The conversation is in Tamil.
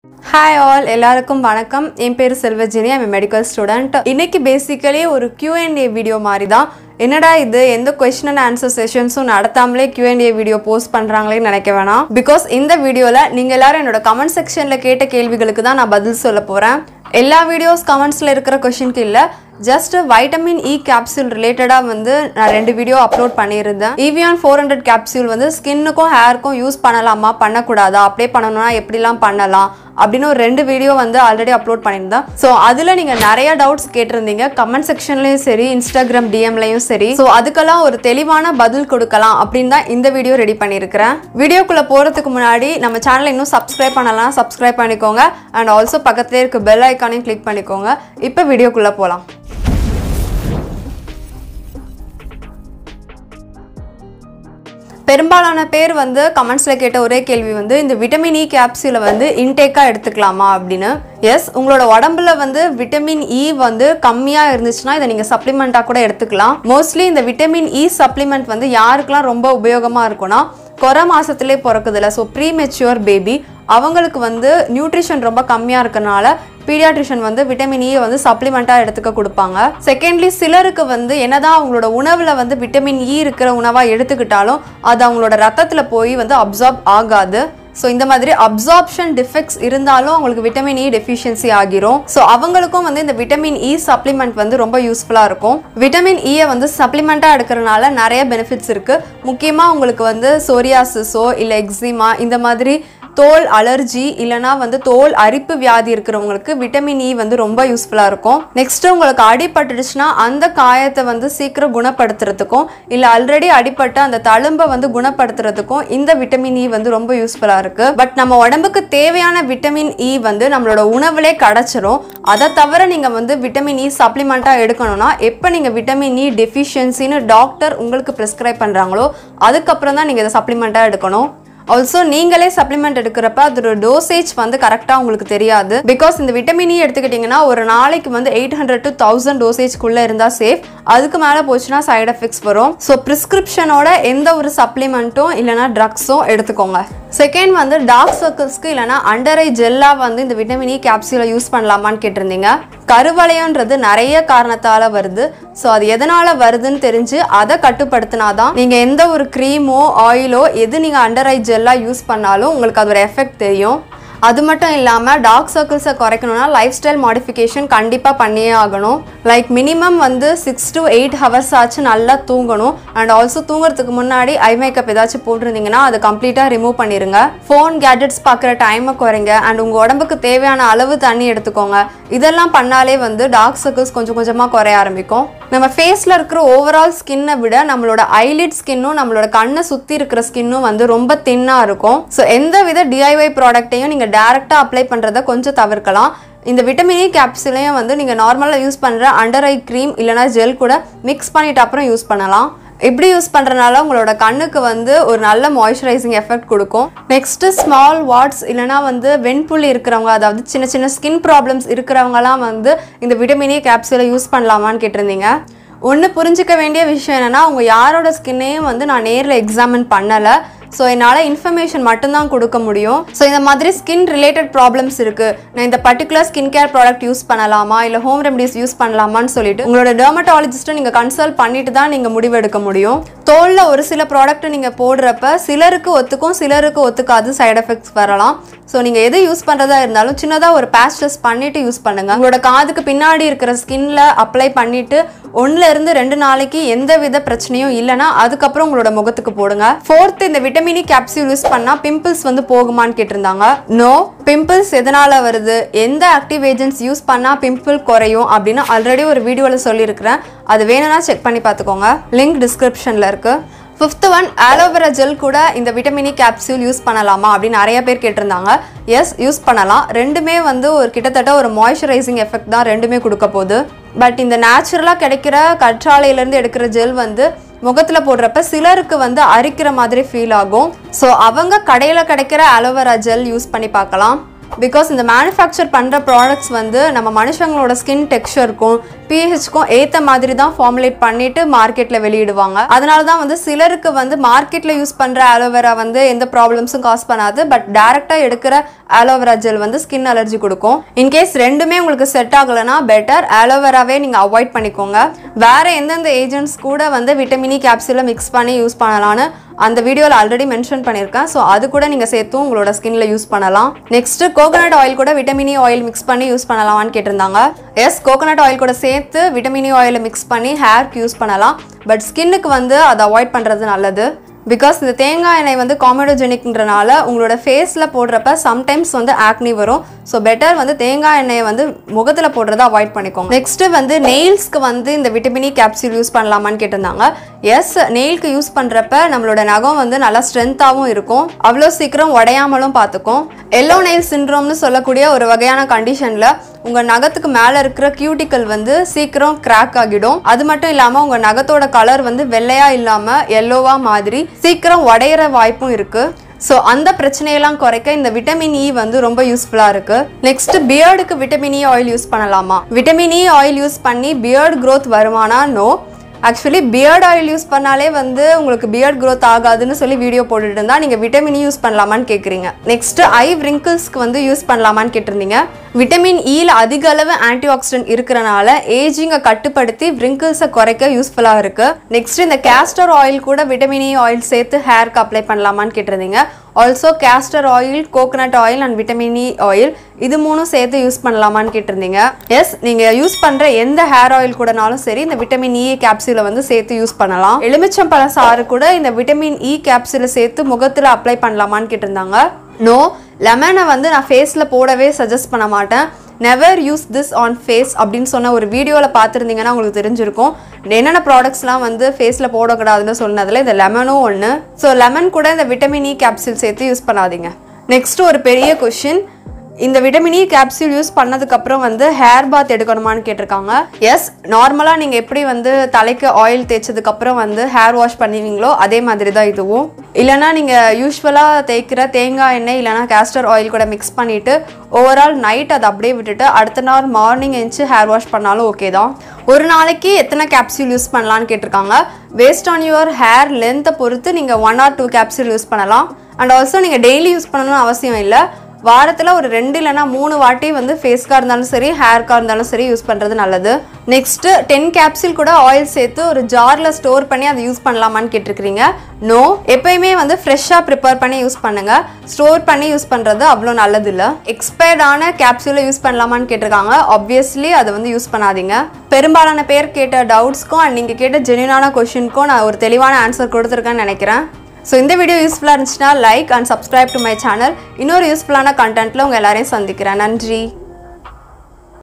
ஹாய் ஆல் எல்லாருக்கும் வணக்கம் என் பேர் செல்வஜினி ஐம் மெடிக்கல் ஸ்டூடெண்ட் இன்னைக்கு பேசிக்கலி ஒரு Q&A வீடியோ மாதிரி தான் என்னடா இது எந்த கொஸ்டின் அண்ட் ஆன்சர் செஷன்ஸும் நடத்தாமலே Q&A வீடியோ போஸ்ட் பண்ணுறாங்களேன்னு நினைக்க வேணாம் பிகாஸ் இந்த வீடியோவில் நீங்கள் எல்லாரும் என்னோட கமெண்ட் செக்ஷனில் கேட்ட கேள்விகளுக்கு தான் நான் பதில் சொல்ல போகிறேன் எல்லா வீடியோஸ் கமெண்ட்ஸில் இருக்கிற கொஷினுக்கு இல்லை ஜஸ்ட் வைட்டமின் இ கேப்சூல் ரிலேட்டடாக வந்து நான் ரெண்டு வீடியோ அப்லோட் பண்ணியிருந்தேன் ஈவியான் ஃபோர் ஹண்ட்ரட் கேப்சூல் வந்து ஸ்கின்னுக்கும் ஹேருக்கும் யூஸ் பண்ணலாமா பண்ணக்கூடாதா அப்படியே பண்ணணும்னா எப்படிலாம் பண்ணலாம் அப்படின்னு ஒரு ரெண்டு வீடியோ வந்து ஆல்ரெடி அப்லோட் பண்ணியிருந்தேன் ஸோ அதில் நீங்கள் நிறைய டவுட்ஸ் கேட்டிருந்தீங்க கமெண்ட் செக்ஷன்லையும் சரி இன்ஸ்டாகிராம் டிஎம்லையும் சரி ஸோ அதுக்கெல்லாம் ஒரு தெளிவான பதில் கொடுக்கலாம் அப்படின்னு தான் இந்த வீடியோ ரெடி பண்ணியிருக்கிறேன் வீடியோக்குள்ளே போகிறதுக்கு முன்னாடி நம்ம சேனலை இன்னும் சப்ஸ்கிரைப் பண்ணலாம் சப்ஸ்கிரைப் பண்ணிக்கோங்க அண்ட் ஆல்சோ பக்கத்துலேயே இருக்க பெல் ஐக்கானையும் கிளிக் பண்ணிக்கோங்க இப்போ வீடியோக்குள்ளே போகலாம் பெரும்பாலான பேர் வந்து கமெண்ட்ஸில் கேட்ட ஒரே கேள்வி வந்து இந்த விட்டமின் இ கேப்சூலை வந்து இன்டேக்காக எடுத்துக்கலாமா அப்படின்னு எஸ் உங்களோட உடம்புல வந்து விட்டமின் இ வந்து கம்மியாக இருந்துச்சுன்னா இதை நீங்கள் சப்ளிமெண்ட்டாக கூட எடுத்துக்கலாம் மோஸ்ட்லி இந்த விட்டமின் இ சப்ளிமெண்ட் வந்து யாருக்கெல்லாம் ரொம்ப உபயோகமாக இருக்கும்னா குறை மாசத்திலே பிறக்குதுல ஸோ ப்ரீ மெச்சூர் பேபி அவங்களுக்கு வந்து நியூட்ரிஷன் ரொம்ப கம்மியாக இருக்கறனால பீடியாட்ரிஷன் வந்து விட்டமின் இ வந்து சப்ளிமெண்ட்டாக எடுத்துக்க கொடுப்பாங்க செகண்ட்லி சிலருக்கு வந்து என்னதான் அவங்களோட உணவில் வந்து விட்டமின் இ இருக்கிற உணவாக எடுத்துக்கிட்டாலும் அது அவங்களோட ரத்தத்தில் போய் வந்து அப்சார்ப் ஆகாது ஸோ இந்த மாதிரி அப்சார்ப்ஷன் டிஃபெக்ட்ஸ் இருந்தாலும் அவங்களுக்கு விட்டமின் இ டெஃபிஷியன்சி ஆகிரும் ஸோ அவங்களுக்கும் வந்து இந்த விட்டமின் இ சப்ளிமெண்ட் வந்து ரொம்ப யூஸ்ஃபுல்லாக இருக்கும் விட்டமின் இயை வந்து சப்ளிமெண்ட்டாக எடுக்கிறனால நிறைய பெனிஃபிட்ஸ் இருக்குது முக்கியமாக உங்களுக்கு வந்து சோரியாசிஸோ இல்லை எக்ஸிமா இந்த மாதிரி தோல் அலர்ஜி இல்லைனா வந்து தோல் அரிப்பு வியாதி இருக்கிறவங்களுக்கு விட்டமின் இ வந்து ரொம்ப யூஸ்ஃபுல்லாக இருக்கும் நெக்ஸ்ட் உங்களுக்கு அடிபட்டுடுச்சுன்னா அந்த காயத்தை வந்து சீக்கிரம் குணப்படுத்துறதுக்கும் இல்லை ஆல்ரெடி அடிபட்ட அந்த தழும்பை வந்து குணப்படுத்துறதுக்கும் இந்த விட்டமின் இ வந்து ரொம்ப யூஸ்ஃபுல்லாக இருக்கு பட் நம்ம உடம்புக்கு தேவையான விட்டமின் இ வந்து நம்மளோட உணவுலே கிடைச்சிரும் அதை தவிர நீங்கள் வந்து விட்டமின் இ சப்ளிமெண்ட்டாக எடுக்கணும்னா எப்போ நீங்கள் விட்டமின் இ டெஃபிஷியன்சின்னு டாக்டர் உங்களுக்கு ப்ரிஸ்கிரைப் பண்ணுறாங்களோ அதுக்கப்புறம் தான் நீங்கள் இதை சப்ளிமெண்ட்டாக எடுக்கணும் ஆல்சோ நீங்களே சப்ளிமெண்ட் எடுக்கிறப்ப அதோட டோசேஜ் வந்து கரெக்டாக உங்களுக்கு தெரியாது பிகாஸ் இந்த விட்டமின் இ எடுத்துக்கிட்டிங்கன்னா ஒரு நாளைக்கு வந்து எயிட் ஹண்ட்ரட் டு தௌசண்ட் டோசேஜ்குள்ளே இருந்தால் சேஃப் அதுக்கு மேலே போச்சுன்னா சைடு எஃபெக்ட்ஸ் வரும் ஸோ ப்ரிஸ்கிரிப்ஷனோட எந்த ஒரு சப்ளிமெண்ட்டும் இல்லைனா ட்ரக்ஸும் எடுத்துக்கோங்க செகண்ட் வந்து டார்க் சர்க்கிள்ஸ்க்கு இல்லைனா அண்டர் ஐ ஜெல்லாக வந்து இந்த விட்டமின் இ கேப்சூலை யூஸ் பண்ணலாமான்னு கேட்டிருந்தீங்க கருவளையன்றது நிறைய காரணத்தால் வருது ஸோ அது எதனால் வருதுன்னு தெரிஞ்சு அதை கட்டுப்படுத்தினாதான் நீங்கள் எந்த ஒரு க்ரீமோ ஆயிலோ எது நீங்கள் அண்டர் ஐ ஜெல்லாக யூஸ் பண்ணாலும் உங்களுக்கு அதோட எஃபெக்ட் தெரியும் அது மட்டும் இல்லாமல் டார்க் சர்க்கிள்ஸை குறைக்கணும்னா லைஃப் ஸ்டைல் மாடிஃபிகேஷன் கண்டிப்பாக பண்ணியே ஆகணும் லைக் மினிமம் வந்து சிக்ஸ் டு எயிட் ஹவர்ஸ் ஆச்சு நல்லா தூங்கணும் அண்ட் ஆல்சோ தூங்குறதுக்கு முன்னாடி ஐ மேக்கப் ஏதாச்சும் போட்டிருந்தீங்கன்னா அதை கம்ப்ளீட்டாக ரிமூவ் பண்ணிடுங்க ஃபோன் கேட்ஜெட்ஸ் பார்க்குற டைமை குறைங்க அண்ட் உங்கள் உடம்புக்கு தேவையான அளவு தண்ணி எடுத்துக்கோங்க இதெல்லாம் பண்ணாலே வந்து டார்க் சர்க்கிள்ஸ் கொஞ்சம் கொஞ்சமாக குறைய ஆரம்பிக்கும் நம்ம ஃபேஸில் இருக்கிற ஓவரால் ஸ்கின்னை விட நம்மளோட ஐலிட் ஸ்கின்னும் நம்மளோட கண்ணை சுற்றி இருக்கிற ஸ்கின்னும் வந்து ரொம்ப தின்னாக இருக்கும் ஸோ எந்த வித டிஐஒய் ப்ராடக்ட்டையும் நீங்கள் டேரெக்டாக அப்ளை பண்ணுறதை கொஞ்சம் தவிர்க்கலாம் இந்த விட்டமின் இ கேப்சூலையும் வந்து நீங்கள் நார்மலாக யூஸ் பண்ணுற அண்டர் ஐ க்ரீம் இல்லைனா ஜெல் கூட மிக்ஸ் பண்ணிட்டு அப்புறம் யூஸ் பண்ணலாம் இப்படி யூஸ் பண்ணுறனால உங்களோட கண்ணுக்கு வந்து ஒரு நல்ல மாய்ஸ்சரைசிங் எஃபெக்ட் கொடுக்கும் நெக்ஸ்ட்டு ஸ்மால் வாட்ஸ் இல்லைனா வந்து வெண்புள்ளி இருக்கிறவங்க அதாவது சின்ன சின்ன ஸ்கின் ப்ராப்ளம்ஸ் இருக்கிறவங்கலாம் வந்து இந்த விட்டமின் இ கேப்சூலை யூஸ் பண்ணலாமான்னு கேட்டிருந்தீங்க ஒன்று புரிஞ்சிக்க வேண்டிய விஷயம் என்னென்னா அவங்க யாரோட ஸ்கின்னையும் வந்து நான் நேரில் எக்ஸாமின் பண்ணலை ஸோ என்னால் இன்ஃபர்மேஷன் மட்டும்தான் கொடுக்க முடியும் ஸோ இந்த மாதிரி ஸ்கின் ரிலேட்டட் ப்ராப்ளம்ஸ் இருக்குது நான் இந்த particular skin care product use பண்ணலாமா இல்லை ஹோம் ரெமடிஸ் யூஸ் பண்ணலாமான்னு சொல்லிட்டு உங்களோட டெர்மட்டாலஜிஸ்ட்டை நீங்கள் கன்சல்ட் பண்ணிட்டு தான் நீங்கள் முடிவெடுக்க முடியும் தோலில் ஒரு சில ப்ராடக்ட் நீங்கள் போடுறப்ப சிலருக்கு ஒத்துக்கும் சிலருக்கு ஒத்துக்காது சைடு எஃபெக்ட்ஸ் வரலாம் ஸோ நீங்கள் எது யூஸ் பண்ணுறதா இருந்தாலும் சின்னதாக ஒரு பேட்ச் டெஸ்ட் பண்ணிவிட்டு யூஸ் பண்ணுங்கள் உங்களோட காதுக்கு பின்னாடி இருக்கிற ஸ்கின்ல அப்ளை பண்ணிவிட்டு ஒன்றுல இருந்து ரெண்டு நாளைக்கு எந்த வித பிரச்சனையும் இல்லைன்னா அதுக்கப்புறம் உங்களோட முகத்துக்கு போடுங்க ஃபோர்த் இந்த விட்டமின் இ கேப்சூல் யூஸ் பண்ணால் பிம்பிள்ஸ் வந்து போகுமான்னு கேட்டிருந்தாங்க நோ பிம்பிள்ஸ் எதனால் வருது எந்த ஆக்டிவ் ஏஜென்ட்ஸ் யூஸ் பண்ணால் பிம்பிள் குறையும் அப்படின்னு ஆல்ரெடி ஒரு வீடியோவில் சொல்லியிருக்கிறேன் அது வேணும்னா செக் பண்ணி பார்த்துக்கோங்க லிங்க் டிஸ்கிரிப்ஷனில் இருக்குது ஃபிஃப்த் ஒன் ஆலோவேரா ஜெல் கூட இந்த விட்டமின் இ கேப்சூல் யூஸ் பண்ணலாமா அப்படின்னு நிறைய பேர் கேட்டிருந்தாங்க எஸ் யூஸ் பண்ணலாம் ரெண்டுமே வந்து ஒரு கிட்டத்தட்ட ஒரு மாய்ஸ்சரைசிங் எஃபெக்ட் தான் ரெண்டுமே கொடுக்க போகுது பட் இந்த நேச்சுரலாக கிடைக்கிற கற்றாழையிலேருந்து எடுக்கிற ஜெல் வந்து முகத்தில் போடுறப்ப சிலருக்கு வந்து அரிக்கிற மாதிரி ஃபீல் ஆகும் ஸோ அவங்க கடையில் கிடைக்கிற அலோவேரா ஜெல் யூஸ் பண்ணி பார்க்கலாம் பிகாஸ் இந்த மேனுஃபேக்சர் பண்ணுற ப்ராடக்ட்ஸ் வந்து நம்ம மனுஷங்களோட ஸ்கின் டெக்ஸ்சருக்கும் பிஹெச்க்கும் ஏற்ற மாதிரி தான் ஃபார்முலேட் பண்ணிட்டு மார்க்கெட்டில் வெளியிடுவாங்க அதனால தான் வந்து சிலருக்கு வந்து மார்க்கெட்டில் யூஸ் பண்ணுற ஆலோவேரா வந்து எந்த ப்ராப்ளம்ஸும் காஸ் பண்ணாது பட் டேரெக்டாக எடுக்கிற ஆலோவேரா ஜெல் வந்து ஸ்கின் அலர்ஜி கொடுக்கும் இன்கேஸ் ரெண்டுமே உங்களுக்கு செட் ஆகலைன்னா பெட்டர் ஆலோவேராவே நீங்கள் அவாய்ட் பண்ணிக்கோங்க வேற எந்தெந்த ஏஜென்ட்ஸ் கூட வந்து விட்டமினி கேப்சூலை மிக்ஸ் பண்ணி யூஸ் பண்ணலான்னு அந்த வீடியோவில் ஆல்ரெடி மென்ஷன் பண்ணியிருக்கேன் ஸோ அது கூட நீங்கள் சேர்த்தும் உங்களோட ஸ்கின்ல யூஸ் பண்ணலாம் நெக்ஸ்ட் கோகனட் ஆயில் கூட விட்டமினி ஆயில் மிக்ஸ் பண்ணி யூஸ் பண்ணலாமான்னு கேட்டிருந்தாங்க எஸ் கோகனட் ஆயில் கூட சேர்த்து விட்டமினி ஆயிலை மிக்ஸ் பண்ணி ஹேர்க்கு யூஸ் பண்ணலாம் பட் ஸ்கின்னுக்கு வந்து அதை அவாய்ட் பண்ணுறது நல்லது பிகாஸ் இந்த தேங்காய் எண்ணெய் வந்து காமெடோஜெனிக்ன்றனால உங்களோட ஃபேஸில் போடுறப்ப சம்டைம்ஸ் வந்து ஆக்னி வரும் ஸோ பெட்டர் வந்து தேங்காய் எண்ணெயை வந்து முகத்தில் போடுறத அவாய்ட் பண்ணிக்கோங்க நெக்ஸ்ட் வந்து நெயில்ஸ்க்கு வந்து இந்த விட்டமினி கேப்சூல் யூஸ் பண்ணலாமான்னு கேட்டிருந்தாங்க எஸ் நெயிலுக்கு யூஸ் பண்ணுறப்ப நம்மளோட நகம் வந்து நல்லா ஸ்ட்ரென்த்தாகவும் இருக்கும் அவ்வளோ சீக்கிரம் உடையாமலும் பார்த்துக்கும் எல்லோ நெயில் சின்ட்ரோம்னு சொல்லக்கூடிய ஒரு வகையான கண்டிஷனில் உங்கள் நகத்துக்கு மேலே இருக்கிற கியூட்டிக்கல் வந்து சீக்கிரம் கிராக் ஆகிடும் அது மட்டும் இல்லாமல் உங்கள் நகத்தோட கலர் வந்து வெள்ளையாக இல்லாமல் எல்லோவா மாதிரி சீக்கிரம் உடையிற வாய்ப்பும் இருக்குது ஸோ அந்த பிரச்சனையெல்லாம் குறைக்க இந்த விட்டமின் இ வந்து ரொம்ப யூஸ்ஃபுல்லாக இருக்கு நெக்ஸ்ட் பியர்டுக்கு விட்டமின் இ ஆயில் யூஸ் பண்ணலாமா விட்டமின் இ ஆயில் யூஸ் பண்ணி பியர்டு growth வருமானா no actually beard oil use பண்ணாலே வந்து உங்களுக்கு பியர்ட் growth ஆகாதுன்னு சொல்லி வீடியோ போட்டுட்டு இருந்தா நீங்கள் விட்டமின் யூஸ் பண்ணலாமான்னு கேட்குறீங்க நெக்ஸ்ட் ஐ wrinkles-க்கு வந்து யூஸ் பண்ணலாமான்னு கேட்டிருந்தீங்க விட்டமின் இல அதிக அளவு ஆன்டி ஆக்சிடென்ட் இருக்கிறனால ஏஜிங்கை கட்டுப்படுத்தி wrinkles-அ குறைக்க யூஸ்ஃபுல்லாக இருக்கு நெக்ஸ்ட் இந்த கேஸ்டர் ஆயில் கூட விட்டமின் இ ஆயில் சேர்த்து ஹேருக்கு அப்ளை பண்ணலாமான்னு கேட்டிருந்தீங்க also castor oil coconut oil and vitamin E oil இது மூணும் சேர்த்து யூஸ் பண்ணலாமான்னு கேட்டிருந்தீங்க எஸ் நீங்கள் யூஸ் பண்ணுற எந்த ஹேர் ஆயில் கூடனாலும் சரி இந்த விட்டமின் இ கேப்சூலை வந்து சேர்த்து யூஸ் பண்ணலாம் எலுமிச்சம்பழம் சாறு கூட இந்த விட்டமின் இ கேப்சூலை சேர்த்து முகத்தில் அப்ளை பண்ணலாமான்னு கேட்டிருந்தாங்க நோ லெமனை வந்து நான் ஃபேஸில் போடவே சஜஸ்ட் பண்ண மாட்டேன் never use this on face அப்படின்னு சொன்ன ஒரு வீடியோவில் பார்த்துருந்தீங்கன்னா உங்களுக்கு தெரிஞ்சிருக்கும் என்னென்ன ப்ராடக்ட்ஸ்லாம் வந்து ஃபேஸில் போடக்கூடாதுன்னு சொன்னதில் இந்த லெமனும் ஒன்று ஸோ லெமன் கூட இந்த விட்டமின் இ கேப்சூல் சேர்த்து யூஸ் பண்ணாதீங்க நெக்ஸ்ட் ஒரு பெரிய கொஷின் இந்த விட்டமின் இ கேப்சூல் யூஸ் பண்ணதுக்கப்புறம் வந்து ஹேர் பாத் எடுக்கணுமான்னு கேட்டிருக்காங்க எஸ் நார்மலாக நீங்கள் எப்படி வந்து தலைக்கு ஆயில் தேய்ச்சதுக்கப்புறம் வந்து ஹேர் வாஷ் பண்ணுவீங்களோ அதே மாதிரி தான் இதுவும் இல்லைனா நீங்கள் யூஸ்வலாக தேய்க்கிற தேங்காய் எண்ணெய் இல்லைனா கேஸ்டர் ஆயில் கூட மிக்ஸ் பண்ணிவிட்டு ஓவரால் நைட் அதை அப்படியே விட்டுட்டு அடுத்த நாள் மார்னிங் எழுந்து ஹேர் வாஷ் பண்ணாலும் ஓகே தான் ஒரு நாளைக்கு எத்தனை கேப்சூல் யூஸ் பண்ணலான்னு கேட்டிருக்காங்க வேஸ்ட் ஆன் யுவர் ஹேர் லென்த்தை பொறுத்து நீங்கள் one or two capsule use பண்ணலாம் அண்ட் ஆல்சோ நீங்கள் டெய்லி யூஸ் பண்ணணும்னு அவசியம் இல்லை வாரத்தில் ஒரு ரெண்டு இல்லைனா மூணு வாட்டி வந்து ஃபேஸ்க்காக இருந்தாலும் சரி ஹேர்க்காக இருந்தாலும் சரி யூஸ் பண்ணுறது நல்லது நெக்ஸ்ட்டு டென் கேப்சூல் கூட ஆயில் சேர்த்து ஒரு ஜாரில் ஸ்டோர் பண்ணி அதை யூஸ் பண்ணலாமான்னு கேட்டிருக்கிறீங்க நோ எப்பயுமே வந்து ஃப்ரெஷ்ஷாக ப்ரிப்பேர் பண்ணி யூஸ் பண்ணுங்கள் ஸ்டோர் பண்ணி யூஸ் பண்ணுறது அவ்வளோ நல்லது இல்லை எக்ஸ்பயர்டான கேப்சூலை யூஸ் பண்ணலாமான்னு கேட்டிருக்காங்க ஆப்வியஸ்லி அதை வந்து யூஸ் பண்ணாதீங்க பெரும்பாலான பேர் கேட்ட டவுட்ஸ்க்கும் அண்ட் நீங்கள் கேட்ட ஜென்யூனான கொஷினுக்கும் நான் ஒரு தெளிவான ஆன்சர் கொடுத்துருக்கேன்னு நினைக்கிறேன் ஸோ இந்த வீடியோ யூஸ்ஃபுல்லாக இருந்துச்சுன்னா like and subscribe to my channel இன்னொரு யூஸ்ஃபுல்லான கண்டென்ட்டில் உங்கள் எல்லாரையும் சந்திக்கிறேன் நன்றி